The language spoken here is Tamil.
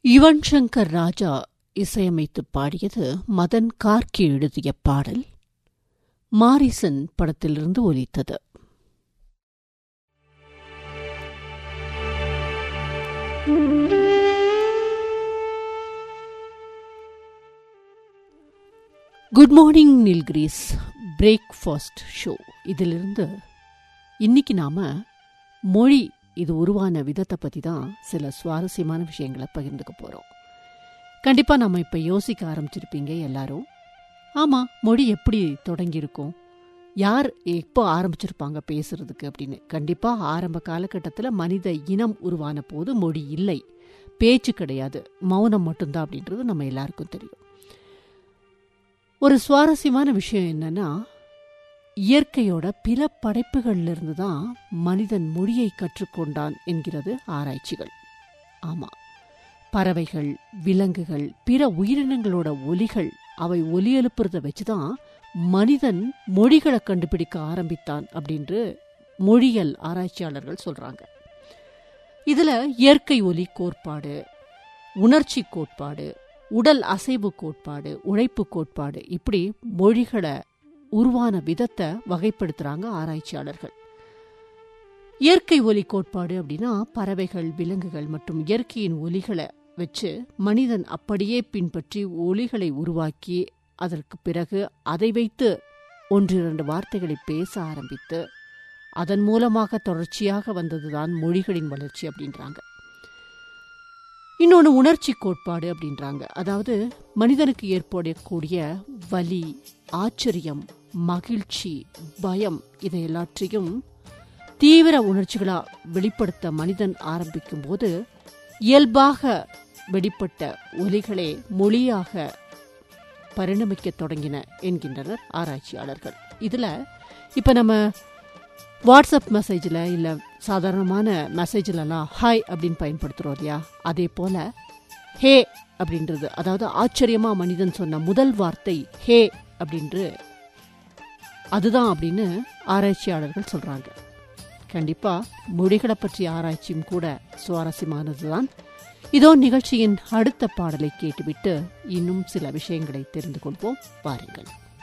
யுவன் சங்கர் ராஜா இசையமைத்து பாடியது மதன் கார்கி எழுதிய பாடல் மாரிசன் படத்திலிருந்து ஒலித்தது good morning Nilgiris breakfast show இதிலிருந்து இன்னைக்கு நாம மொழி இது உருவான விதத்தை பற்றி தான் சில சுவாரஸ்யமான விஷயங்களை பகிர்ந்துக்க போகிறோம் கண்டிப்பாக நம்ம இப்போ யோசிக்க ஆரம்பிச்சிருப்பீங்க எல்லாரும் ஆமாம் மொழி எப்படி தொடங்கியிருக்கும் யார் எப்போ ஆரம்பிச்சிருப்பாங்க பேசுறதுக்கு அப்படின்னு கண்டிப்பாக ஆரம்ப காலகட்டத்தில் மனித இனம் உருவான போது மொழி இல்லை பேச்சு கிடையாது மௌனம் மட்டும்தான் அப்படின்றது நம்ம எல்லாருக்கும் தெரியும் ஒரு சுவாரஸ்யமான விஷயம் என்னன்னா இயற்கையோட பிற படைப்புகள்ல இருந்து தான் மனிதன் மொழியை கற்றுக்கொண்டான் என்கிறது ஆராய்ச்சிகள் ஆமா பறவைகள் விலங்குகள் பிற உயிரினங்களோட ஒலிகள் அவை ஒலி எழுப்புறத வச்சுதான் மனிதன் மொழிகளை கண்டுபிடிக்க ஆரம்பித்தான் அப்படின்று மொழியல் ஆராய்ச்சியாளர்கள் சொல்றாங்க இதுல இயற்கை ஒலி கோட்பாடு உணர்ச்சி கோட்பாடு உடல் அசைவு கோட்பாடு உழைப்பு கோட்பாடு இப்படி மொழிகளை உருவான விதத்தை வகைப்படுத்துறாங்க ஆராய்ச்சியாளர்கள் இயற்கை ஒலி கோட்பாடு அப்படின்னா பறவைகள் விலங்குகள் மற்றும் இயற்கையின் ஒலிகளை வச்சு மனிதன் அப்படியே பின்பற்றி ஒலிகளை உருவாக்கி அதற்கு பிறகு அதை வைத்து ஒன்றிரண்டு வார்த்தைகளை பேச ஆரம்பித்து அதன் மூலமாக தொடர்ச்சியாக வந்ததுதான் மொழிகளின் வளர்ச்சி அப்படின்றாங்க இன்னொன்று உணர்ச்சி கோட்பாடு அப்படின்றாங்க அதாவது மனிதனுக்கு ஏற்படக்கூடிய வலி ஆச்சரியம் மகிழ்ச்சி பயம் இதை எல்லாற்றையும் தீவிர உணர்ச்சிகளா வெளிப்படுத்த மனிதன் ஆரம்பிக்கும் போது இயல்பாக வெளிப்பட்ட ஒலிகளே மொழியாக பரிணமிக்க தொடங்கின என்கின்றனர் ஆராய்ச்சியாளர்கள் இதுல இப்ப நம்ம வாட்ஸ்அப் மெசேஜில் இல்லை சாதாரணமான மெசேஜிலலாம் ஹாய் அப்படின்னு பயன்படுத்துகிறோம் இல்லையா அதே போல் ஹே அப்படின்றது அதாவது ஆச்சரியமாக மனிதன் சொன்ன முதல் வார்த்தை ஹே அப்படின்று அதுதான் அப்படின்னு ஆராய்ச்சியாளர்கள் சொல்கிறாங்க கண்டிப்பாக மொழிகளை பற்றிய ஆராய்ச்சியும் கூட சுவாரஸ்யமானது தான் இதோ நிகழ்ச்சியின் அடுத்த பாடலை கேட்டுவிட்டு இன்னும் சில விஷயங்களை தெரிந்து கொள்வோம் வாருங்கள்